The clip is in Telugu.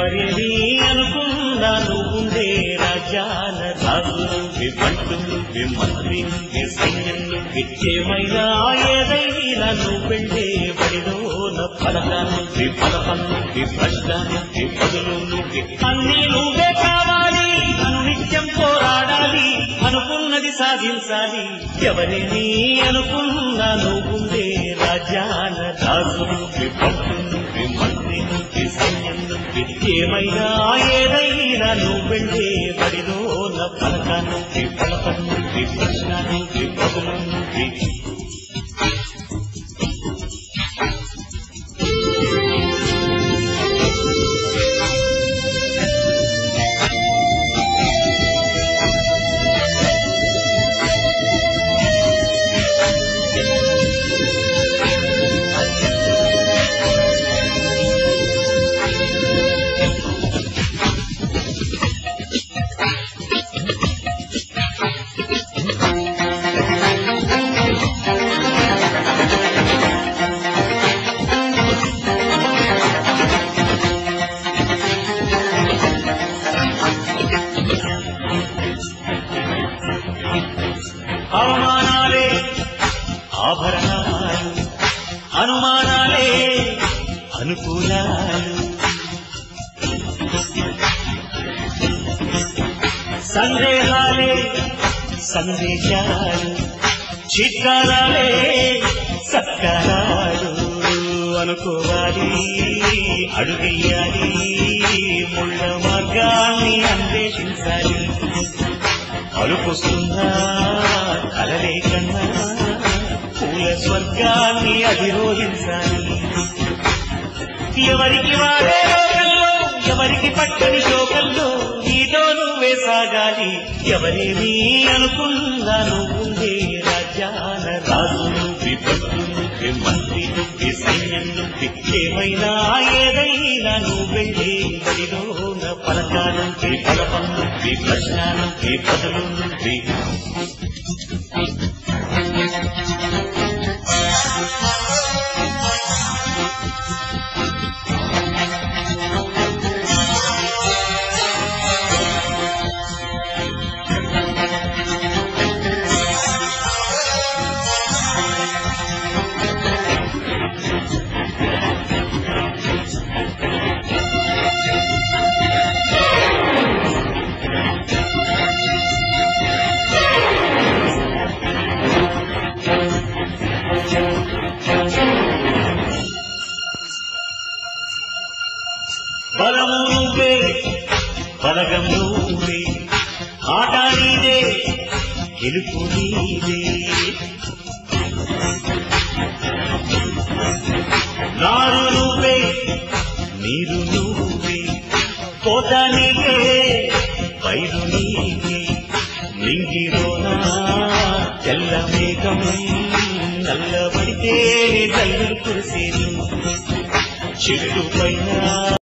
ఎవరిని అనుకున్నా నువ్వుండే రాజ్యాల రాజు నువ్వే పంటు నువ్వే మంత్రి నువ్వే సైన్యం నువ్వే ఏమైనా ఏదైనా నువ్వెళ్ళే బడిలోన పలక నువ్వే పలపం నువ్వే ప్రశ్న నువ్వే పదులు నువ్వే అన్నీ నువ్వే కావాలి అను నిత్యం పోరాడాలి అనుకున్నది సాధించాలి ఎవరిని అనుకున్నా నువ్వుండే రాజ్యాల రాజు నువ్వే పంటు నువ్వే మంత్రి నువ్వే సైన్యం నువ్వే ఏమైనా ఏదైనా నువ్వెళ్ళే బడిలోన పలక నువ్వే పలపం నువ్వే ప్రశ్న నువ్వే పదులు నువ్వే అవమానాలే ఆభరణాలు అనుమానాలే అనుకూలాలు సందేహాలే సందేశాలు చిత్కారాలే సత్కారాలు అనుకోవాలి అడుగెయ్యాలి ముళ్ళ మార్గాన్ని అన్వేషించాలి అలుపుస్తున్నా కలలే కన్నా పూల స్వర్గాన్ని అధిరోహించాలి ఎవరికి వాడే లోకంలో ఎవరికి పట్టని శోకంలో నీతో నువ్వే సాగాలి ఎవరేమీ అనుకున్నా నువ్వుండే రాజ్యాల రాజు నువ్వే పట్టు నువ్వే మంత్రి నువ్వే సైన్యం నువ్వే ఏమైనా ఏదైనా నువ్వెళ్ళే బడిలోన పలక నువ్వే పలపం నువ్వే ప్రశ్న నువ్వే పదలు నువ్వే బలము నువ్వే బలగం నువ్వే ఆట నీదే గెలుపు నీదే నారు నువ్వే నీరు నువ్వే కోట నీకే పైరు నీకే నింగిరోనా తెల్ల మేఘం నల్లబడితే జల్లు కురిసేను చెట్టు పైన